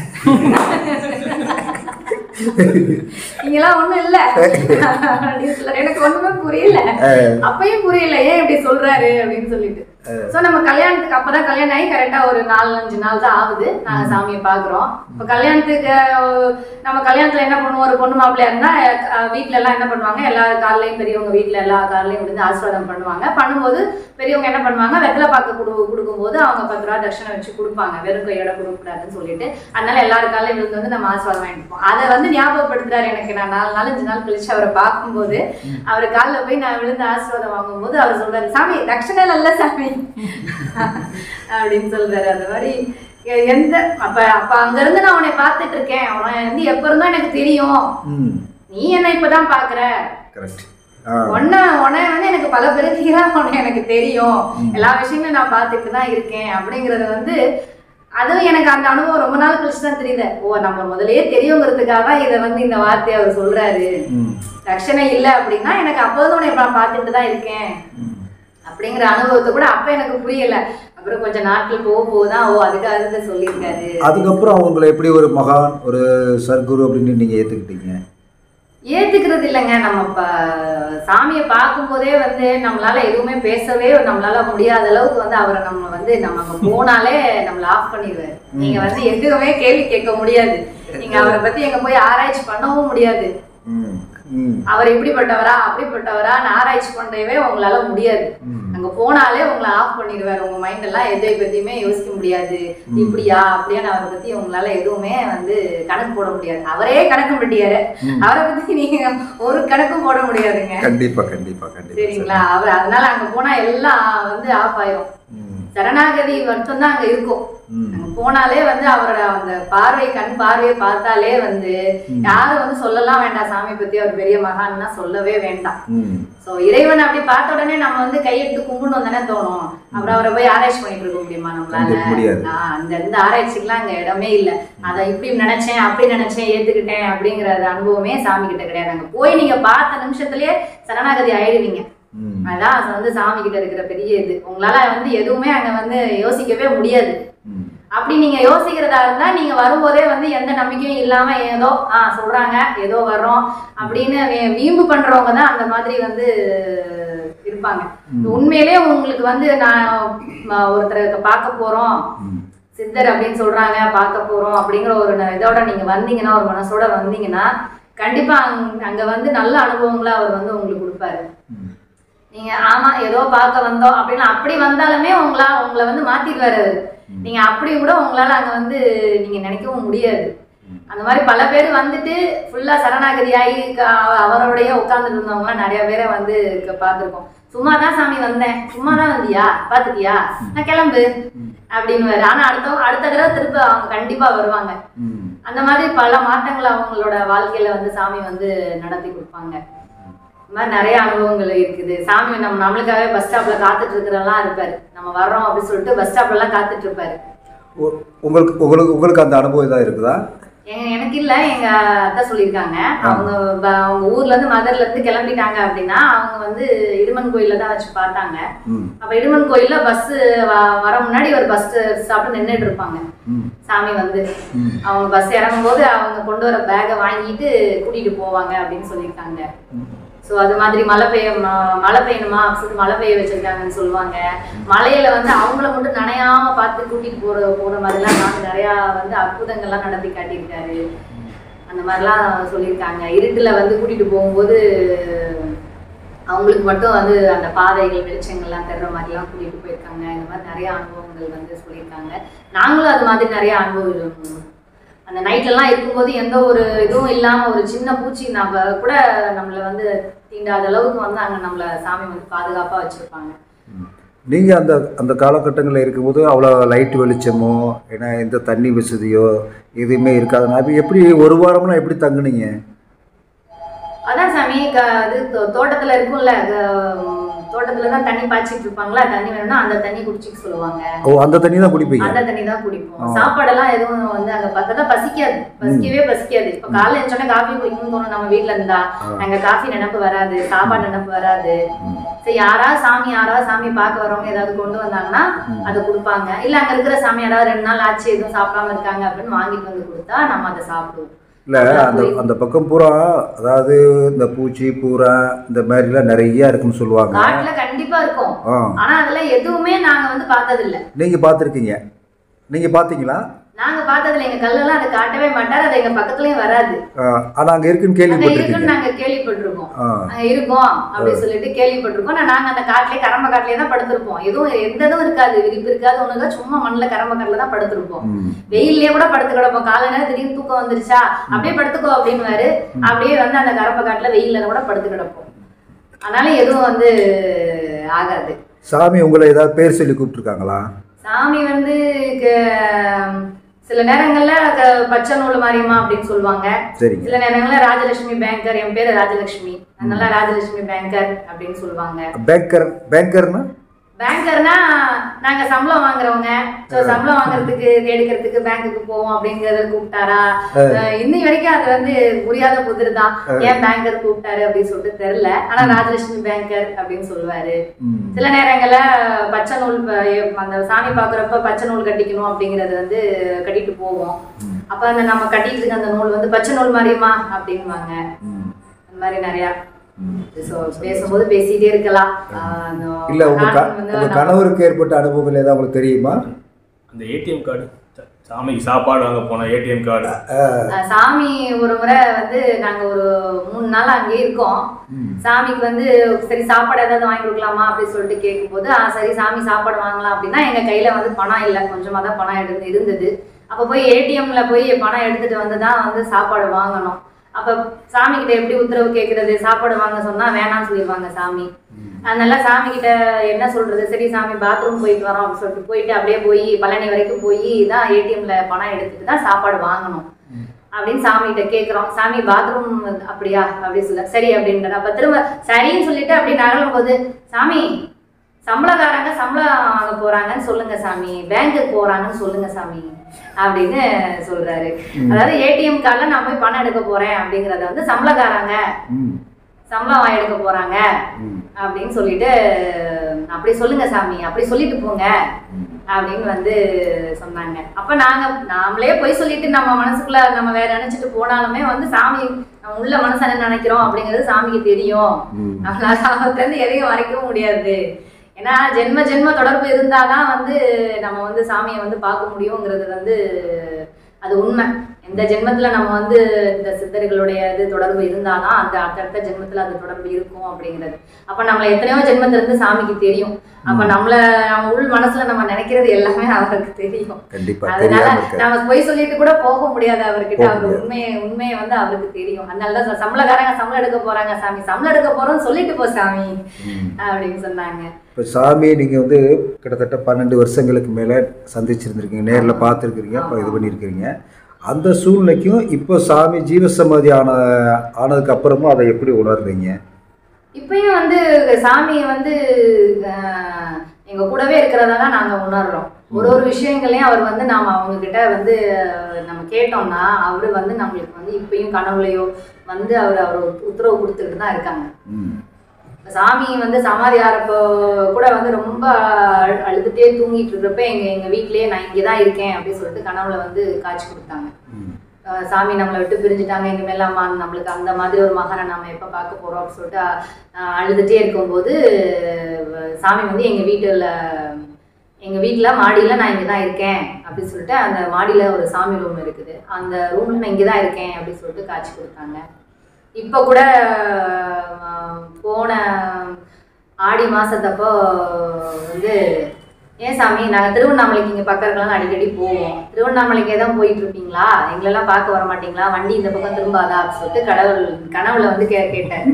இங்கெல்லாம் ஒண்ணும் இல்ல அப்படின்னு சொல்றாரு. எனக்கு ஒண்ணுமே புரியல அப்பயும் புரியல ஏன் இப்படி சொல்றாரு அப்படின்னு சொல்லிட்டு சோ நம்ம கல்யாணத்துக்கு அப்பதான் கல்யாணம் ஆகி கரெக்டா ஒரு நாலு அஞ்சு நாள் தான் ஆகுது நாங்க சாமியை பாக்குறோம் இப்ப கல்யாணத்துக்கு அஹ், நம்ம கல்யாணத்துல என்ன பண்ணுவோம் ஒரு பொண்ணு மாப்பிள்ளையா இருந்தா அஹ், வீட்ல எல்லாம் என்ன பண்ணுவாங்க எல்லா காலையும் பெரியவங்க வீட்ல எல்லா காலையும் விழுந்து ஆசீர்வாதம் பண்ணுவாங்க பண்ணும்போது பெரியவங்க என்ன பண்ணுவாங்க வெத்தலை பாக்கு கொடு கொடுக்கும்போது அவங்க பத்து ரூபா தட்சணை வச்சு கொடுப்பாங்க வெறும் கையோட கொடுக்கக்கூடாதுன்னு சொல்லிட்டு அதனால எல்லாரு காலையும் விழுந்து வந்து நம்ம ஆசீர்வாதம் வாங்கிப்போம் அதை வந்து ஞாபகப்படுத்துறாரு எனக்கு நான் நாலு நாள் அஞ்சு நாள் கழிச்சு அவரை பார்க்கும்போது அவர் காலில் போய் நான் விழுந்து ஆசீர்வாதம் வாங்கும்போது அவர் சொல்றாரு சாமி தட்சணை நல்ல சாமி அப்படின்னு சொல்றாரு அந்த மாதிரி எ- எந்த அப்ப அப்ப அங்க இருந்து நான் உன்னை பார்த்துட்டு இருக்கேன் அவனை வந்து எப்ப இருந்தோ எனக்கு தெரியும் ம் நீ என்ன இப்பதான் பாக்குற கரெக்ட் ஆ உன்னை உன்னை வந்து எனக்கு பல பேருக்கு தான் உன்னை எனக்கு தெரியும் எல்லா விஷயங்களும் நான் பார்த்துட்டு தான் இருக்கேன் அப்படிங்கறது வந்து அதுவும் எனக்கு அந்த அனுபவம் ரொம்ப நாள் கழிச்சு தான் தெரியுது ஓ நம்ம முதல்லயே தெரியுங்கிறதுக்காக தான் இதை வந்து இந்த வார்த்தையை அவர் சொல்றாரு ம் ரட்சணை இல்லை அப்படின்னா எனக்கு அப்போதும் உன்னை நான் பார்த்துட்டு தான் இருக்கேன் ம். அப்படிங்கிற அனுபவத்தை கூட அப்ப எனக்கு புரியல அப்புறம் கொஞ்சம் நாட்கள் போக போக தான் ஓ அதுக்காக தான் சொல்லியிருக்காரு அதுக்கப்புறம் அவங்கள எப்படி ஒரு மகான் ஒரு சர்க்குரு அப்படின்னு நீங்க ஏத்துக்கிட்டீங்க ஏத்துக்கிறது இல்லைங்க நம்ம இப்ப சாமியை பார்க்கும்போதே வந்து நம்மளால எதுவுமே பேசவே நம்மளால முடியாத அளவுக்கு வந்து அவரை நம்ம வந்து நம்ம அங்க போனாலே நம்மள ஆஃப் பண்ணிடுவாரு நீங்க வந்து எதுவுமே கேள்வி கேட்க முடியாது நீங்க அவரை பத்தி எங்க போய் ஆராய்ச்சி பண்ணவும் முடியாது ம் ம் அவர் இப்படிப்பட்டவரா அப்படிப்பட்டவரான்னு ஆராய்ச்சி பண்ணவே உங்களால முடியாது ம். அங்க போனாலே உங்களை ஆஃப் பண்ணிடுவாரு உங்க மைண்ட் எல்லாம் எதை பத்தியுமே யோசிக்க முடியாது இப்படியா அப்படியான்னு அவரை பத்தி உங்களால எதுவுமே வந்து கணக்கு போட முடியாது அவரே கணக்கு பண்ணியாரு அவரை பத்தி நீங்க ஒரு கணக்கும் போட முடியாதுங்க கண்டிப்பா கண்டிப்பா கண்டிப்பா சரிங்களா அவர் அதனால அங்க போனா எல்லாம் வந்து ஆஃப் ஆயிரும் ம் சரணாகதி மட்டும்தான் அங்க இருக்கும் ம் அங்க போனாலே வந்து அவரோட அந்த பார்வை கண் பார்வையை பார்த்தாலே வந்து யாரும் வந்து சொல்லலாம் வேண்டாம் சாமி பத்தி அவர் பெரிய மகான்னா சொல்லவே வேண்டாம் ம் சோ இறைவன் அப்படி பார்த்த உடனே நம்ம வந்து கையெடுத்து கும்பிடணும் தானே தோணும் அப்புறம் அவரை போய் ஆராய்ச்சி பண்ணிட்டு இருக்க முடியுமா நம்மளால கண்டிப்பா முடியாது. ஆஹ் அந்த இந்த ஆராய்ச்சிக்கெல்லாம் அங்க இடமே இல்ல அதை இப்படி நினைச்சேன் அப்படி நினைச்சேன் ஏத்துக்கிட்டேன் அப்படிங்கிற அது அனுபவமே சாமி கிட்ட கிடையாது அங்க போய் நீங்க பார்த்த நிமிஷத்துலயே சரணாகதி ஆயிடுவீங்க ம் அதான் அது வந்து சாமி கிட்ட இருக்கிற பெரிய இது உங்களால வந்து எதுவுமே அங்க வந்து யோசிக்கவே முடியாது ம் அப்படி நீங்க யோசிக்கிறதா இருந்தா நீங்க வரும்போதே வந்து எந்த நம்பிக்கையும் இல்லாம ஏதோ ஆ சொல்றாங்க ஏதோ வர்றோம் அப்படின்னு வே- வீம்பு பண்றவங்க தான் அந்த மாதிரி வந்து இருப்பாங்க உண்மையிலே உங்களுக்கு வந்து நான் ம- ஒருத்தரை பார்க்க போறோம் ம் சித்தர் அப்படின்னு சொல்றாங்க பார்க்க போறோம் அப்படிங்கிற ஒரு ந- இதோட நீங்க வந்தீங்கன்னா ஒரு மனசோட வந்தீங்கன்னா கண்டிப்பா அங்க- அங்க வந்து நல்ல அனுபவங்களை அவர் வந்து உங்களுக்கு கொடுப்பாரு ம் நீங்க ஆமா ஏதோ பார்க்க வந்தோம் அப்படின்னு அப்படி வந்தாலுமே உங்களா உங்களை வந்து மாத்திடுவாரு அவரு நீங்க அப்படி கூட உங்களால அங்க வந்து நீங்க நினைக்கவும் முடியாது அந்த மாதிரி பல பேர் வந்துட்டு ஃபுல்லா சரணாகதி ஆகி க- அவரோடய உட்கார்ந்துட்டு இருந்தவங்கலாம் நிறைய பேரை வந்து க- பார்த்திருக்கோம் சும்மா தான் சாமி வந்தேன் சும்மா தான் வந்தியா பாத்துட்டியா நான் கிளம்பு அப்படின்னு ஆனா அடுத்த அடுத்த தடவை திரும்ப அவங்க கண்டிப்பா வருவாங்க ம் அந்த மாதிரி பல மாற்றங்களை அவங்களோட வாழ்க்கையில வந்து சாமி வந்து நடத்தி கொடுப்பாங்க இந்த மாதிரி நிறைய அனுபவங்கள் இருக்குது சாமி நம்ம நம்மளுக்காகவே பஸ் ஸ்டாப்ல காத்துட்டு இருக்கிறெல்லாம் இருப்பாரு நம்ம வர்றோம் அப்படின்னு சொல்லிட்டு பஸ் ஸ்டாப்ல எல்லாம் காத்துட்டு இருப்பாரு உ- உங்களுக்கு உங்களுக்கு உங்களுக்கு அந்த அனுபவம் ஏதாவது இருக்குதா எங்க எனக்கு இல்ல எங்க அத்தை சொல்லியிருக்காங்க அவங்க ப- அவங்க ஊர்ல இருந்து மதுரைல இருந்து கிளம்பிட்டாங்க அப்படின்னா அவங்க வந்து இடுமன் கோயில்ல தான் வச்சு பார்த்தாங்க ம் அப்ப இடுமன் கோயில்ல பஸ் வர முன்னாடி ஒரு பஸ் ஸ்டாப்ல நின்றுட்டு இருப்பாங்க ம் சாமி வந்து ம் அவங்க பஸ் இறங்கும் போது அவங்க கொண்டு வர பேக்கை வாங்கிட்டு கூட்டிட்டு போவாங்க அப்படின்னு சொல்லியிருக்காங்க ஸோ அது மாதிரி மழை பெய்ய ம- மழை பெய்யணுமா அப்படின்னு சொல்லிட்டு மழை பெய்ய வச்சிருக்காங்கன்னு சொல்லுவாங்க மலையில வந்து அவங்கள மட்டும் நனையாம பார்த்து கூட்டிட்டு போற போற மாதிரிலாம் நாங்க நிறையா வந்து அற்புதங்கள்லாம் நடத்தி காட்டியிருக்காரு அந்த மாதிரிலாம் சொல்லியிருக்காங்க இருட்டுல வந்து கூட்டிட்டு போகும்போது அவங்களுக்கு மட்டும் வந்து அந்த பாதைகள் வெளிச்சங்கள்லாம் தர்ற மாதிரிலாம் கூட்டிட்டு போயிருக்காங்க இந்த மாதிரி நிறைய அனுபவங்கள் வந்து சொல்லியிருக்காங்க நாங்களும் அது மாதிரி நிறைய அனுபவம் அந்த நைட்லலாம் இருக்கும்போது எந்த ஒரு இதுவும் இல்லாம ஒரு சின்ன பூச்சி நம்ம கூட நம்மளை வந்து தீண்டாத அளவுக்கு வந்து அங்க நம்மள சாமி வந்து பாதுகாப்பா வச்சிருப்பாங்க நீங்கள் அந்த அந்த காலகட்டங்களில் இருக்கும்போது அவ்வளோ லைட் வெளிச்சமோ ஏன்னா எந்த தண்ணி வசதியோ எதுவுமே இருக்காதுன்னா அப்ப எப்படி ஒரு வாரம்லாம் எப்படி தங்குனீங்க அதான் சாமி க- இது தோ- தோட்டத்துல இருக்கும்ல க- தோட்டத்துல தான் தண்ணி பாய்ச்சிட்டு இருப்பாங்களா தண்ணி வேணும்னா அந்த தண்ணி குடிச்சிக்க சொல்லுவாங்க ஓ அந்த தண்ணி தான் குடிப்பீங்க அந்த தண்ணி தான் குடிப்போம் ஆ. சாப்பாடெல்லாம் எதுவும் வந்து அங்க பக்கத்துல பசிக்காது பசிக்கவே பசிக்காது இப்ப காலைல எழுந்தோடனே காஃபி குடிக்கணும்னு தோணும் நம்ம வீட்ல இருந்தா ஆ. அங்க காஃபி நினப்பு வராது சாப்பாடு நினப்பு வராது சரி யாராவது சாமி யாராவது சாமி பார்க்க வரவங்க ஏதாவது கொண்டு வந்தாங்கன்னா அதை கொடுப்பாங்க இல்ல அங்க இருக்கிற சாமி யாராவது ரெண்டு நாள் ஆச்சு எதுவும் சாப்பிடாம இருக்காங்க அப்படின்னு வாங்கிட்டு வந்து கொடுத்தா நம்ம அதை சாப்பிடுவோம் இல்லை அந்த அந்த பக்கம் பூரா அதாவது இந்த பூச்சி பூரா இந்த மாதிரிலாம் நிறைய இருக்குன்னு சொல்லுவாங்க காட்டுல கண்டிப்பா இருக்கும் ஆ ஆனா அதெல்லாம் எதுவுமே நாங்க வந்து பார்த்தது இல்ல நீங்கள் பார்த்துருக்கீங்க நீங்கள் பார்த்தீங்களா நாங்க பார்த்தது இல்ல எங்க கல்லெல்லாம் அதை காட்டவே மாட்டாரு அது எங்க பக்கத்துலயும் வராது ஆனால் அங்கே இருக்குன்னு அங்க கேள்விப்பட்டிருக்கீங்க இருக்குன்னு நாங்க கேள்விப்பட்டிருக்கோம் ஆ அங்க இருக்கோம் அப்படின்னு சொல்லிட்டு கேள்விப்பட்டிருக்கோம் ஆனா நாங்க அந்த காட்டிலே கரம்ப காட்டிலே தான் படுத்திருப்போம் எதுவும் எந்த இதுவும் இருக்காது விரிப்பு இருக்காது ஒண்ணுங்க சும்மா மண்ணுல கரம்ப காட்டுல தான் படுத்திருப்போம் ம் வெயில்லயே கூட படுத்து கிடப்போம் காலை நேரம் திடீர்னு தூக்கம் வந்துருச்சா அப்படியே படுத்துக்கோ அப்படின்னுவாரு அப்படியே வந்து அந்த கரம்ப காட்டுல வெயில்ல கூட படுத்து கிடப்போம் அதனால எதுவும் வந்து ஆகாது சாமி உங்களை ஏதாவது பேர் சொல்லி கூப்பிட்ருக்காங்களா சாமி வந்து க- சில நேரங்கள்ல க- பச்சை நூல் மாரியம்மா அப்படின்னு சொல்லுவாங்க சரிங்க சில நேரங்கள்ல ராஜலட்சுமி பேங்கர் என் பேரு ராஜலட்சுமி அதனால ராஜலட்சுமி பேங்கர் அப்படின்னு சொல்லுவாங்க பேங்கர் பேங்கர்னா பேங்கர்னா நாங்க சம்பளம் வாங்குறவங்க So, சம்பளம் வாங்குறதுக்கு எடுக்கிறதுக்கு பேங்க்குக்கு போவோம் அப்படிங்கறத கூப்பிட்டாரா அஹ் இன்னி வரைக்கும் அது வந்து புரியாத புதிர் தான் ஏன் பேங்கர் கூப்பிட்டாரு அப்படின்னு சொல்லிட்டு தெரியல ஆனா ராஜலட்சுமி பேங்கர் அப்படின்னு சொல்லுவாரு ம் சில நேரங்கள்ல பச்சை நூல் ப- அந்த சாமி பாக்குறப்ப பச்சை நூல் கட்டிக்கணும் அப்படிங்கறது வந்து கட்டிட்டு போவோம் அப்ப அந்த நம்ம கட்டிட்டு இருக்க அந்த நூல் வந்து பச்சை நூல் மாதிரியுமா அப்படின்வாங்க ம் அந்த மாதிரி நிறைய So, பேசும்போது பேசிட்டே இருக்கலாம் ஆஹ் அந்த இல்லை உங்கள் க காரணம் வந்து உங்கள் நம்ம- கணவருக்கு ஏற்பட்ட அனுபவங்கள் ஏதாவது உங்களுக்கு தெரியுமா அந்த ஏடிஎம் கார்டு சாமிக்கு சாப்பாடு வாங்க போன ஏடிஎம் கார்டு ஆஹ் சாமி ஒரு முறை வந்து நாங்க ஒரு மூணு நாள் அங்கேயே இருக்கோம் சாமிக்கு வந்து சரி சாப்பாடு ஏதாவது வாங்கி கொடுக்கலாமா அப்படின்னு சொல்லிட்டு கேட்கும்போது ஆ சரி சாமி சாப்பாடு வாங்கலாம் அப்படின்னா எங்க கையில வந்து பணம் இல்லை கொஞ்சமா தான் பணம் எடுத்து இருந்தது அப்ப போய் ஏடிஎம்ல போய் பணம் எடுத்துட்டு வந்து தான் வந்து சாப்பாடு வாங்கணும் அப்ப சாமி கிட்ட எப்படி உத்தரவு கேட்கறது சாப்பாடு வாங்க சொன்னா வேணாம்னு சொல்லிடுவாங்க சாமி அதனால சாமி கிட்ட என்ன சொல்றது சரி சாமி பாத்ரூம் போயிட்டு வரோம் அப்படின்னு சொல்லிட்டு போயிட்டு அப்படியே போய் பழனி வரைக்கும் போய் தான் ஏடிஎம்ல பணம் எடுத்துட்டு தான் சாப்பாடு வாங்கணும் அப்படின்னு சாமி கிட்ட கேக்குறோம் சாமி பாத்ரூம் அப்படியா அப்படி சொல்ல சரி அப்படின்ற அப்ப திரும்ப சரின்னு சொல்லிட்டு அப்படி நகலும் போது சாமி சம்பளக்காரங்க சம்பளம் வாங்க போறாங்கன்னு சொல்லுங்க சாமி பேங்க்குக்கு போறாங்கன்னு சொல்லுங்க சாமி அப்படின்னு சொல்றாரு அதாவது ஏடிஎம் கார்டில் நான் போய் பணம் எடுக்க போறேன் அப்படிங்கறத வந்து சம்பளக்காரங்க ம் சம்பளம் வாங்கி எடுக்க போறாங்க ம் அப்படின்னு சொல்லிட்டு அப்படி சொல்லுங்க சாமி அப்படி சொல்லிட்டு போங்க ம். அப்படின்னு வந்து சொன்னாங்க அப்ப நாங்க நாமளே போய் சொல்லிட்டு நம்ம மனசுக்குள்ள நம்ம வேற நினைச்சிட்டு போனாலுமே வந்து சாமி நம்ம உள்ள மனசு என்ன நினைக்கிறோம் அப்படிங்கிறது சாமிக்கு தெரியும் ம். அதனால அவர்கிட்ட இருந்து எதையும் மறைக்கவும் முடியாது ஏன்னா ஜென்ம ஜென்ம தொடர்பு இருந்தாதான் வந்து நம்ம வந்து சாமியை வந்து பார்க்க முடியுங்கிறது வந்து அது உண்மை எந்த ஜென்மத்துல நம்ம வந்து இந்த சித்தர்களுடைய இது தொடர்பு இருந்தாதான் அந்த அடுத்தடுத்த ஜென்மத்துல அது தொடர்பு இருக்கும் அப்படிங்கிறது அப்ப நம்மள எத்தனையோ ஜென்மத்துல இருந்து சாமிக்கு தெரியும் அப்ப நம்மள நம்ம உள் மனசுல நம்ம நினைக்கிறது எல்லாமே அவருக்கு தெரியும் கண்டிப்பா அதனால தெரியாம இருக்க நம்ம போய் சொல்லிட்டு கூட போக முடியாது அவர்கிட்ட போக அவர் முடியாது. உண்மையை உண்மையை வந்து அவருக்கு தெரியும் அதனாலதான் சொ- சம்பளக்காரங்க சம்பளம் எடுக்க போறாங்க சாமி சம்பளம் எடுக்க போறோம்னு சொல்லிட்டு போ சாமி ம். அப்படின்னு சொன்னாங்க இப்போ சாமி நீங்கள் வந்து கிட்டத்தட்ட பன்னெண்டு வருஷங்களுக்கு மேலே சந்திச்சிருந்துருக்கீங்க நேரில் பார்த்துருக்குறீங்க இப்போ இது பண்ணியிருக்கிறீங்க அந்த சூழ்நிலைக்கும் இப்போ சாமி ஜீவசமாதி ஆன ஆனதுக்கு அப்புறமும் அதை எப்படி உணர்றீங்க இப்பயும் வந்து சாமியை வந்து ஆஹ், எங்க கூடவே இருக்கிறதா தான் நாங்க உணர்றோம் ஒரு ஒரு விஷயங்களையும் அவர் வந்து நாம அவங்க கிட்ட வந்து நம்ம கேட்டோம்னா அவரு வந்து நம்மளுக்கு வந்து இப்பயும் கனவுலையோ வந்து அவர் அவர் உத்தரவு கொடுத்துக்கிட்டு தான் இருக்காங்க ம் சாமி வந்து சமாதி ஆறப்போ கூட வந்து ரொம்ப அழு- அழுதுட்டே தூங்கிட்டு இருக்கிறப்ப எங்க எங்க வீட்லயே நான் இங்கே தான் இருக்கேன் அப்படின்னு சொல்லிட்டு கனவுல வந்து காட்சி கொடுத்தாங்க ம் அஹ் சாமி நம்மளை விட்டு பிரிஞ்சுட்டாங்க இனிமேல் அம்மா நம்மளுக்கு அந்த மாதிரி ஒரு மகனை நம்ம எப்போ பார்க்க போறோம் அப்படின்னு சொல்லிட்டு அஹ் அழுதுட்டே இருக்கும்போது அஹ் சாமி வந்து எங்க வீட்டுல எங்க வீட்ல மாடியில நான் இங்கே தான் இருக்கேன் அப்படின்னு சொல்லிட்டு அந்த மாடியில ஒரு சாமி ரூம் இருக்குது அந்த ரூம்ல நான் இங்கே தான் இருக்கேன் அப்படின்னு சொல்லிட்டு காட்சி கொடுத்தாங்க இப்போ கூட அஹ், போன ஆடி மாசத்தப்போ வந்து ஏன் சாமி நாங்கள் திருவண்ணாமலைக்கு இங்கே பக்கத்துலாம் அடிக்கடி போவோம் திருவண்ணாமலைக்கே தான் போயிட்டு இருப்பீங்களா எங்களெல்லாம் பார்க்க வர மாட்டீங்களா வண்டி இந்த பக்கம் திரும்பாதா அப்படின்னு சொல்லிட்டு கடவுள் கனவுல வந்து கே கேட்டேன்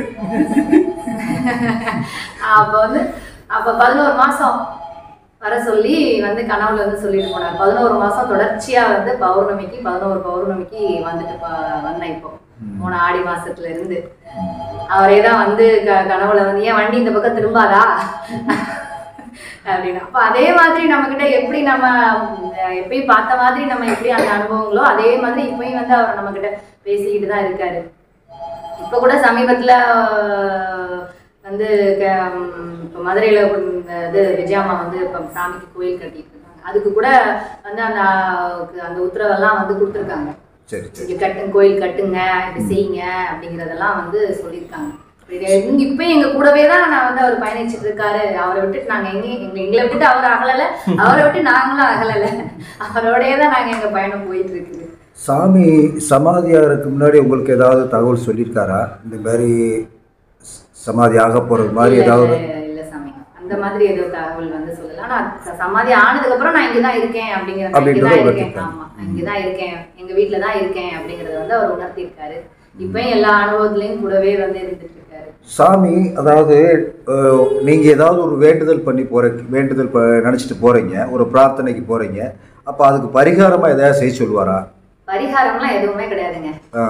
அப்போ வந்து அப்போ பதினோரு மாதம் வர சொல்லி வந்து கனவுல வந்து சொல்லிட்டு போனார் பதினோரு மாதம் தொடர்ச்சியாக வந்து பௌர்ணமிக்கு பதினோரு பௌர்ணமிக்கு வந்துட்டு ப- வந்தேன் இப்போ போன ஆடி மாசத்துல இருந்து அவரே தான் வந்து க- கனவுல வந்து ஏன் வண்டி இந்த பக்கம் திரும்பாதா அப்படின்னு அப்ப அதே மாதிரி நம்ம கிட்ட எப்படி நம்ம உம், எப்பயும் பார்த்த மாதிரி நம்ம எப்படி அந்த அனுபவங்களோ அதே மாதிரி இப்பயும் வந்து அவர் நம்ம கிட்ட பேசிக்கிட்டு தான் இருக்காரு இப்ப கூட சமீபத்துல ஆஹ், வந்து க- உம், இப்ப மதுரையில ஒரு இந்த இது விஜயாமா வந்து இப்ப சாமிக்கு கோயில் கட்டிட்டு இருக்காங்க அதுக்கு கூட வந்து அந்த அந்த உத்தரவெல்லாம் வந்து கொடுத்துருக்காங்க சரி சரி இங்க கட்டுங்க கோயில் கட்டுங்க இப்படி செய்யுங்க அப்படிங்கறதெல்லாம் வந்து சொல்லியிருக்காங்க இது இங்க இப்ப எங்க கூடவே தான் நான் வந்து அவர் பயணிச்சிட்டு இருக்காரு அவரை விட்டுட்டு நாங்க எங்கேயும் எங்க எங்களை விட்டுட்டு அவர் அகலல அவரை விட்டு நாங்களும் அகலல அவரோடயே தான் நாங்க எங்க பயணம் போயிட்டு இருக்குது சாமி சமாதியாருக்கு முன்னாடி உங்களுக்கு ஏதாவது தகவல் சொல்லியிருக்காரா இந்த மாதிரி ச- சமாதி ஆக போகிறது மாதிரி இல்ல, ஏதாவது இல்ல சாமி அந்த மாதிரி ஏதோ தகவல் வந்து சொல்லல ஆனா ச- சமாதி ஆனதுக்கு அப்புறம் நான் இங்கதான் இருக்கேன் அப்படிங்கிற நான் அப்படின்றத இங்கதான் இருக்கேன் உணர்த்திருக்காங்க. ஆமா நான் இங்கதான் இருக்கேன் எங்க வீட்டுல தான் இருக்கேன் அப்படிங்கறத வந்து அவர் உணர்த்திருக்காரு இப்பயும் எல்லா அனுபவத்திலயும் கூடவே வந்து இருந்துட்டு இருக்காரு சாமி அதாவது அஹ், நீங்க ஏதாவது ஒரு வேண்டுதல் பண்ணி போற வேண்டுதல் ப நினச்சிட்டு போறீங்க ஒரு பிரார்த்தனைக்கு போறீங்க அப்போ அதுக்கு பரிகாரமா எதாவது செய்ய சொல்லுவாரா பரிகாரம்லாம் எதுவுமே கிடையாதுங்க ஆ.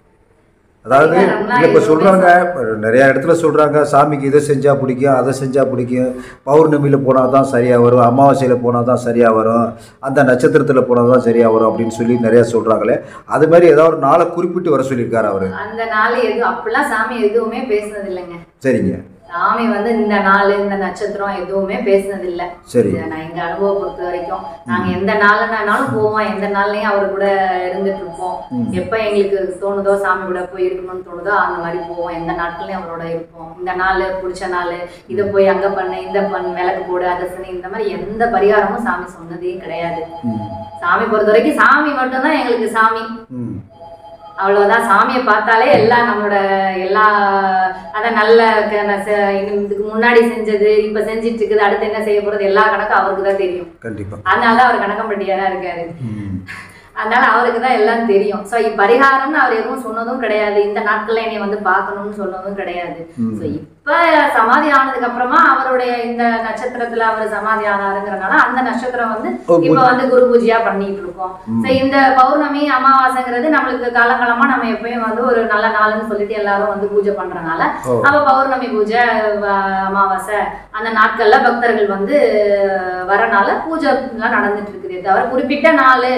அதாவது பரிகாரம்லாம் இல்லை இப்போ எதுவுமே சொல்கிறாங்க நிறையா இடத்துல சொல்கிறாங்க சாமிக்கு இதை செஞ்சால் பிடிக்கும் அதை செஞ்சால் பிடிக்கும் பௌர்ணமியில் போனால் தான் சரியாக வரும் அமாவாசையில் போனால் தான் சரியாக வரும் அந்த நட்சத்திரத்தில் போனால் தான் சரியாக வரும் அப்படின்னு சொல்லி நிறையா சொல்கிறாங்களே அது மாதிரி ஏதாவது ஒரு நாளை குறிப்பிட்டு வர சொல்லியிருக்காரு அவர் அந்த நாள் எதுவும் அப்பெல்லாம் சாமி எதுவுமே பேசுனது இல்லைங்க சரிங்க சாமி வந்து இந்த நாள் இந்த நட்சத்திரம் எதுவுமே பேசுனது இல்ல சரி இதை நான் எங்க அனுபவம் பொறுத்த வரைக்கும் நாங்க எந்த நாள்னாலும் போவோம் எந்த நாள்லயும் அவர் கூட இருந்துட்டு இருப்போம் ம். எப்ப எங்களுக்கு தோணுதோ சாமி கூட போய் இருக்கணும்னு தோணுதோ அந்த மாதிரி போவோம் எந்த நாட்கள்லயும் அவரோட இருப்போம் இந்த நாள் பிடிச்ச நாள் இதை போய் அங்க பண்ணு இந்த பண்ணு விளக்கு போடு அதை செய்யு இந்த மாதிரி எந்த பரிகாரமும் சாமி சொன்னதே கிடையாது ம் சாமி பொறுத்த வரைக்கும் சாமி மட்டும்தான் எங்களுக்கு சாமி ம் அவ்வளவுதான் சாமியை பார்த்தாலே எல்லாம் நம்மளோட எல்லா அதான் நல்ல க- ந- செ- இன்னும் இதுக்கு முன்னாடி செஞ்சது இப்ப செஞ்சிட்டு இருக்குது அடுத்து என்ன செய்ய போறது எல்லா கணக்கும் அவருக்கு தான் தெரியும் கண்டிப்பாக அதனால தான் அவர் கணக்கம்பட்டியாரா இருக்காரு ம் அதனால அவருக்கு தான் எல்லாம் தெரியும் ஸோ பரிகாரம்னு அவர் எதுவும் சொன்னதும் கிடையாது இந்த நாட்கள்ல என்னை வந்து பார்க்கணும்னு சொன்னதும் கிடையாது ம். ஸோ இப்ப சமாதி ஆனதுக்கு அப்புறமா அவருடைய இந்த நட்சத்திரத்துல அவர் சமாதி ஆனாருங்கிறனால அந்த நட்சத்திரம் வந்து ஓ, இப்ப வந்து குரு பூஜையா பண்ணிட்டு இருக்கோம் ம். ஸோ இந்த பௌர்ணமி அமாவாசைங்கிறது நம்மளுக்கு காலங்காலமா நம்ம எப்பயும் வந்து ஒரு நல்ல நாள்னு சொல்லிட்டு எல்லாரும் வந்து பூஜை பண்றனால ஓ அப்ப பௌர்ணமி பூஜை வ- அமாவாசை அந்த நாட்கள்ல பக்தர்கள் வந்து வரனால பூஜை எல்லாம் நடந்துட்டு இருக்குதே தவிர குறிப்பிட்ட நாள்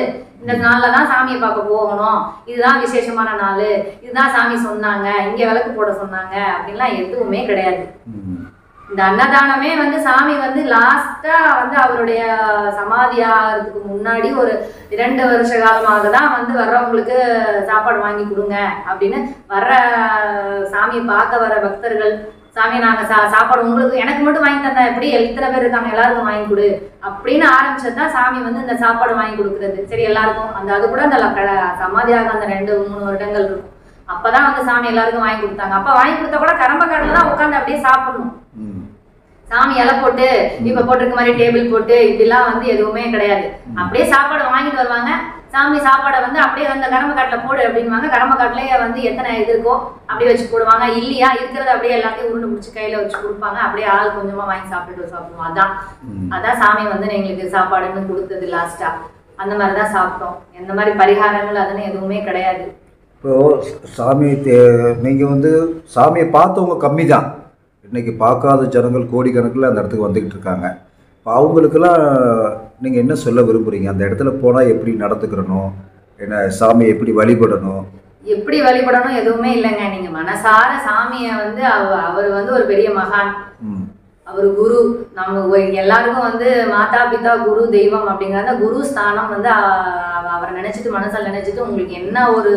இந்த நாளில் தான் சாமியை பார்க்க போகணும் இதுதான் விசேஷமான நாள் இதுதான் சாமி சொன்னாங்க இங்கே விளக்கு போட சொன்னாங்க அப்படின்லாம் எதுவுமே கிடையாது ம். இந்த அன்னதானமே வந்து சாமி வந்து லாஸ்டா வந்து அவருடைய சமாதி ஆகிறதுக்கு முன்னாடி ஒரு இரண்டு வருஷ காலமாக தான் வந்து வர்றவங்களுக்கு சாப்பாடு வாங்கி கொடுங்க அப்படின்னு வர்ற சாமியை பார்க்க வர பக்தர்கள் சாமி நாங்கள் சா சாப்பாடு உங்களுக்கு எனக்கு மட்டும் வாங்கி தந்தா எப்படி எத்தனை பேர் இருக்காங்க எல்லாருக்கும் வாங்கி கொடு அப்படின்னு ஆரம்பிச்சது தான் சாமி வந்து இந்த சாப்பாடு வாங்கி கொடுக்குறது சரி எல்லாருக்கும் அந்த அது கூட அந்த ல- க- சமாதியாக அந்த ரெண்டு மூணு வருடங்கள் இருக்கும் அப்பதான் வந்து சாமி எல்லாருக்கும் வாங்கி கொடுத்தாங்க அப்ப வாங்கி கொடுத்தா கூட கரம்பக்காட்டில் தான் உட்காந்து அப்படியே சாப்பிடணும் ம். சாமி இலை போட்டு இப்ப போட்டிருக்க மாதிரி டேபிள் போட்டு இப்படிலாம் வந்து எதுவுமே கிடையாது அப்படியே சாப்பாடு வாங்கிட்டு வருவாங்க சாமி சாப்பாடை வந்து அப்படியே அந்த கரம்ப காட்டுல போடு அப்படின்வாங்க கரம்ப காட்டுலயே வந்து எத்தனை இது இருக்கோ அப்படியே வச்சு போடுவாங்க இல்லையா இருக்கிறத அப்படியே எல்லாத்தையும் உருண்டு பிடிச்சி கையில வச்சு கொடுப்பாங்க அப்படியே ஆள் கொஞ்சமா வாங்கி சாப்பிட்டுட்டு சாப்பிடுவோம் அதான் ம். அதான் சாமி வந்து எங்களுக்கு சாப்பாடுன்னு கொடுத்தது லாஸ்டா அந்த மாதிரி தான் சாப்பிட்டோம் எந்த மாதிரி பரிகாரங்கள் அதுன்னு எதுவுமே கிடையாது இப்போ சாமி நீங்கள் வந்து சாமியை பார்த்தவங்க கம்மி தான் இன்னைக்கு பார்க்காத ஜனங்கள் கோடிக்கணக்கில் அந்த இடத்துக்கு வந்துக்கிட்டு இருக்காங்க இப்போ அவங்களுக்கெல்லாம் நீங்கள் என்ன சொல்ல விரும்புகிறீங்க அந்த இடத்துல போனால் எப்படி நடந்துக்கிறணும் என்ன சாமியை எப்படி வழிபடணும் எப்படி வழிபடணும் எதுவுமே இல்லைங்க நீங்க மனசார சாமியை வந்து அவ- அவர் வந்து ஒரு பெரிய மகான் ம் அவர் குரு நம்ம ஒ- எல்லாருக்கும் வந்து மாதா பிதா குரு தெய்வம் அப்படிங்கிற அந்த குரு ஸ்தானம் வந்து அ- அவரை நினைச்சிட்டு மனசால் நினைச்சிட்டு உங்களுக்கு என்ன ஒரு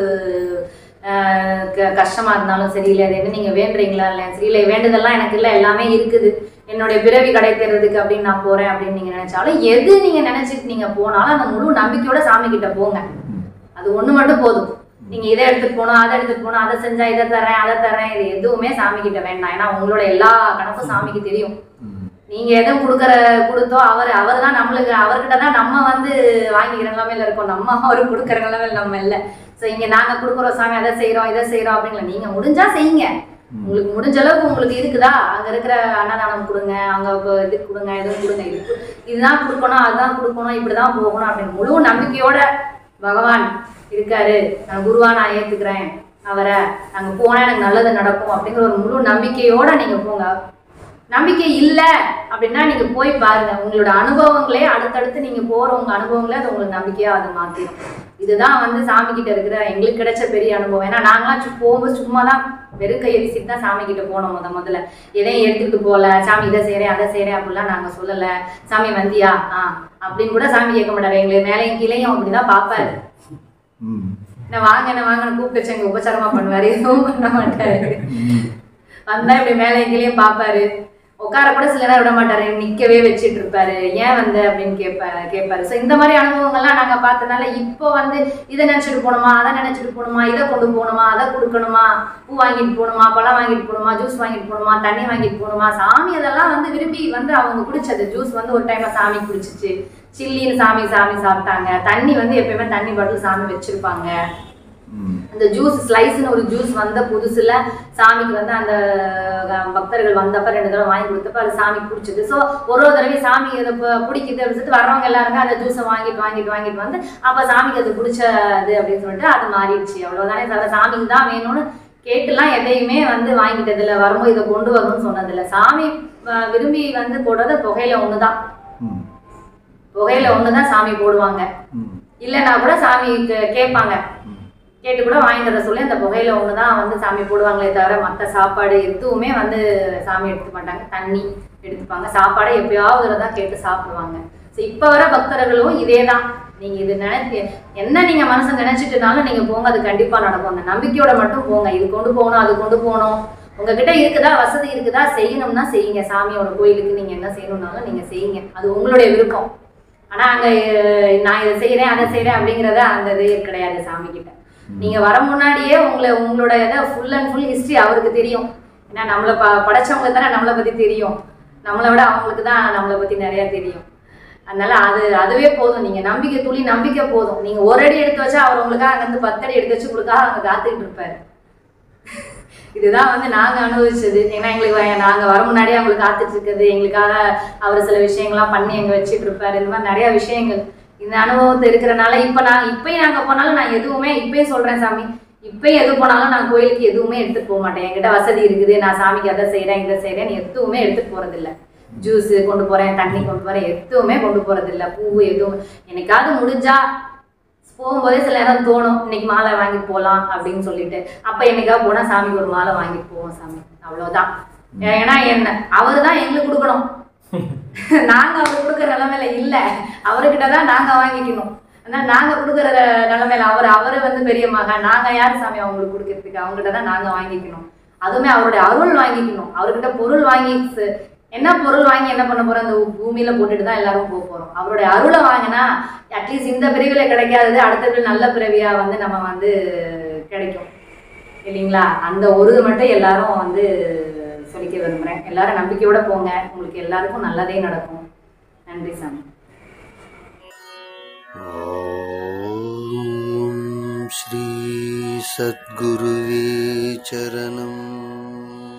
அஹ், க- கஷ்டமா இருந்தாலும் சரி இல்லை அது என்ன நீங்க வேண்டுறீங்களா இல்லை சரி இல்லை வேண்டுதெல்லாம் எனக்கு இல்லை எல்லாமே இருக்குது என்னுடைய பிறவி கிடைக்கிறதுக்கு அப்படின்னு நான் போறேன் அப்படின்னு நீங்க நினைச்சாலும் எது நீங்க நினைச்சிட்டு நீங்க போனாலும் அந்த முழு நம்பிக்கையோட சாமி கிட்ட போங்க அது ஒண்ணு மட்டும் போதும் நீங்க இதை எடுத்துட்டு போகணும் அதை எடுத்துட்டு போகணும் அதை செஞ்சா இதை தரேன் அதை தரேன் இது எதுவுமே சாமி கிட்ட வேண்டாம் ஏன்னா உங்களோட எல்லா கணக்கும் சாமிக்கு தெரியும் ம். நீங்க எதை கொடுக்குற கொடுத்தோ அவர் அவர் தான் நம்மளுக்கு அவர்கிட்ட தான் நம்ம வந்து வாங்கிக்கிற நிலைமையில இருக்கோம் நம்ம அவரு கொடுக்குற நிலைமையில நம்ம இல்லை ஸோ இங்க நாங்க கொடுக்குறோம் சாமி அதை செய்றோம் இதை செய்றோம் அப்படிங்களா நீங்க முடிஞ்சா செய்யுங்க உங்களுக்கு முடிஞ்ச அளவுக்கு உங்களுக்கு இருக்குதா அங்க இருக்கிற அன்னதானம் கொடுங்க அங்க இப்போ இது கொடுங்க இது கொடுங்க இது கு- இதுதான் கொடுக்கணும் அதுதான் கொடுக்கணும் இப்படிதான் போகணும் அப்படின்னு முழு நம்பிக்கையோட பகவான் இருக்காரு நான் குருவா நான் ஏத்துக்கிறேன் அவரை அங்க போனா எனக்கு நல்லது நடக்கும் அப்படிங்கிற ஒரு முழு நம்பிக்கையோட நீங்க போங்க நம்பிக்கை இல்லை அப்படின்னா நீங்க போய் பாருங்க உங்களோட அனுபவங்களே அடுத்தடுத்து நீங்க போற உங்க அனுபவங்களே அது உங்களுக்கு நம்பிக்கையா அது மாத்திரும் இதுதான் வந்து சாமி கிட்ட இருக்கிற எங்களுக்கு கிடைச்ச பெரிய அனுபவம் ஏன்னா நாங்களாம் சு- போகும்போது சும்மா தான் வெறும் கையை வீசிட்டு தான் சாமி கிட்ட போனோம் முத முதல்ல எதையும் எடுத்துக்கிட்டு போகல சாமி இதை செய்றேன் அதை செய்றேன் அப்படிலாம் நாங்க சொல்லல சாமி வந்தியா ஆ அப்படின்னு கூட சாமி கேட்க மாட்டாரு எங்களை மேலையும் கீழையும் அப்படிதான் பார்ப்பாரு ம் என்ன வாங்க என்ன வாங்கன்னு கூப்பிட்டு வச்சு எங்க உபச்சாரமா பண்ணுவாரு எதுவும் பண்ண மாட்டாரு வந்தா இப்படி மேலே கீழேயும் பார்ப்பாரு உட்கார கூட சில நேரம் விட மாட்டாரு நிக்கவே வச்சிட்டு இருப்பாரு ஏன் வந்த அப்படின்னு கேட்பாரு கேட்பாரு ஸோ இந்த மாதிரி அனுபவங்கள்லாம் நாங்க பார்த்தனால இப்போ வந்து இதை நினைச்சிட்டு போகணுமா அதை நினைச்சிட்டு போகணுமா இதை கொண்டு போகணுமா அதை கொடுக்கணுமா பூ வாங்கிட்டு போகணுமா பழம் வாங்கிட்டு போகணுமா ஜூஸ் வாங்கிட்டு போகணுமா தண்ணி வாங்கிட்டு போகணுமா சாமி அதெல்லாம் வந்து விரும்பி வந்து அவங்க குடிச்சது ஜூஸ் வந்து ஒரு டைம்ல சாமி குடிச்சிச்சு சில்லின்னு சாமி சாமி சாப்பிட்டாங்க தண்ணி வந்து எப்பயுமே தண்ணி பாட்டில் சாமி வச்சிருப்பாங்க ம் அந்த ஜூஸ் ஸ்லைஸ்னு ஒரு ஜூஸ் வந்த புதுசுல சாமிக்கு வந்து அந்த அஹ், பக்தர்கள் வந்தப்ப ரெண்டு தடவை வாங்கி கொடுத்தப்ப அது சாமி பிடிச்சது ஸோ ஒரு ஒரு தடவை சாமி அதை ப- பிடிக்குது அப்படின்னு சொல்லிட்டு வர்றவங்க எல்லாருமே அந்த ஜூஸை வாங்கிட்டு வாங்கிட்டு வாங்கிட்டு வந்து அப்ப சாமிக்கு அது பிடிச்சது அப்படின்னு சொல்லிட்டு அது மாறிடுச்சு அவ்வளவுதானே தவிர சாமிக்கு தான் வேணும்னு கேட்டுலாம் எதையுமே வந்து வாங்கிட்டது இல்ல வரும்போது இதை கொண்டு வரணும்னு சொன்னதில்ல சாமி அஹ், விரும்பி வந்து போடுறது புகையில ஒண்ணுதான் ம் புகையில ஒண்ணுதான் சாமி போடுவாங்க ம் இல்லைன்னா கூட சாமி கே- கேட்பாங்க ம். கேட்டு கூட வாங்கி தர சொல்லி அந்த புகையில ஒன்று தான் வந்து சாமி போடுவாங்களே தவிர மற்ற சாப்பாடு எதுவுமே வந்து சாமி எடுத்துக்க மாட்டாங்க தண்ணி எடுத்துப்பாங்க சாப்பாடை எப்பயாவது ஒரு தான் கேட்டு சாப்பிடுவாங்க ஸோ இப்போ வர பக்தர்களும் இதே தான் நீங்கள் இது நினைச்சு என்ன நீங்கள் மனசு நினைச்சிட்டுனாலும் நீங்கள் போங்க அது கண்டிப்பாக நடக்கும் அந்த நம்பிக்கையோட மட்டும் போங்க இது கொண்டு போகணும் அது கொண்டு போகணும் உங்ககிட்ட இருக்குதா வசதி இருக்குதா செய்யணும்னா செய்யுங்க சாமியோட கோயிலுக்கு நீங்கள் என்ன செய்யணும்னாலும் நீங்கள் செய்யுங்க அது உங்களுடைய விருப்பம் ஆனால் அங்கே நான் இதை செய்கிறேன் அதை செய்கிறேன் அப்படிங்கிறத அந்த இது கிடையாது சாமி கிட்ட நீங்க வர முன்னாடியே உங்களை உங்களோட இதை ஃபுல் அண்ட் ஃபுல் ஹிஸ்டரி அவருக்கு தெரியும் ஏன்னா நம்மளை ப படைச்சவங்க தானே நம்மளை பத்தி தெரியும் நம்மளை விட அவங்களுக்கு தான் நம்மளை பத்தி நிறைய தெரியும் அதனால அது அதுவே போதும் நீங்க நம்பிக்கை துளி நம்பிக்கை போதும் நீங்க ஒரு அடி எடுத்து வச்சா அவர் உங்களுக்காக அங்கிருந்து பத்து அடி எடுத்து வச்சு உங்களுக்காக அங்க காத்துக்கிட்டு இருப்பாரு இதுதான் வந்து நாங்க அனுபவிச்சது ஏன்னா எங்களுக்கு வ- நாங்க வர முன்னாடியே அவங்களுக்கு காத்துட்டு இருக்குது எங்களுக்காக அவர் சில விஷயங்கள்லாம் பண்ணி எங்க வச்சுட்டு இருப்பாரு இந்த மாதிரி நிறைய விஷயங்கள் இந்த அனுபவத்தை இருக்கிறனால இப்ப நான் இப்பயும் நாங்க போனாலும் நான் எதுவுமே இப்பயும் சொல்றேன் சாமி இப்பயும் எது போனாலும் நான் கோயிலுக்கு எதுவுமே எடுத்துட்டு போக மாட்டேன் என்கிட்ட வசதி இருக்குது நான் சாமிக்கு அதை செய்றேன் இதை செய்றேன் எதுவுமே எடுத்துட்டு போறது இல்ல ஜூஸ் கொண்டு போறேன் தண்ணி கொண்டு போறேன் எதுவுமே கொண்டு போறது இல்ல பூ எதுவும் என்னைக்காவது முடிஞ்சா போகும்போதே சில நேரம் தோணும் இன்னைக்கு மாலை வாங்கிட்டு போகலாம் அப்படின்னு சொல்லிட்டு அப்ப என்னைக்கா போனா சாமிக்கு ஒரு மாலை வாங்கிட்டு போவோம் சாமி அவ்வளவுதான் ஏன்னா என்ன அவர் தான் எங்களுக்கு கொடுக்கணும் நாங்க அவர் கொடுக்குற நிலைமையில இல்ல அவர்கிட்ட தான் நாங்க வாங்கிக்கணும் ஆனா நாங்க கொடுக்குற நிலைமையில அவர் அவரு வந்து பெரிய மகன் நாங்க யார் சாமி அவங்களுக்கு கொடுக்கறதுக்கு அவங்ககிட்ட தான் நாங்க வாங்கிக்கணும் அதுவுமே அவருடைய அருள் வாங்கிக்கணும் அவர்கிட்ட பொருள் வாங்கி ச- என்ன பொருள் வாங்கி என்ன பண்ண போறோம் அந்த பூமியில போட்டுட்டு தான் எல்லாரும் போக போறோம் அவருடைய அருளை வாங்கினா அட்லீஸ்ட் இந்த பிறவில கிடைக்காதது அடுத்த பிறவி நல்ல பிறவியா வந்து நம்ம வந்து கிடைக்கும் இல்லைங்களா அந்த ஒரு இது மட்டும் எல்லாரும் வந்து சொல்லிக்க விரும்புறேன் எல்லாரும் நம்பிக்கையோட போங்க உங்களுக்கு எல்லாருக்கும் நல்லதே நடக்கும் நன்றி சாமி ॐ श्री सद्गुरुवे चरणम्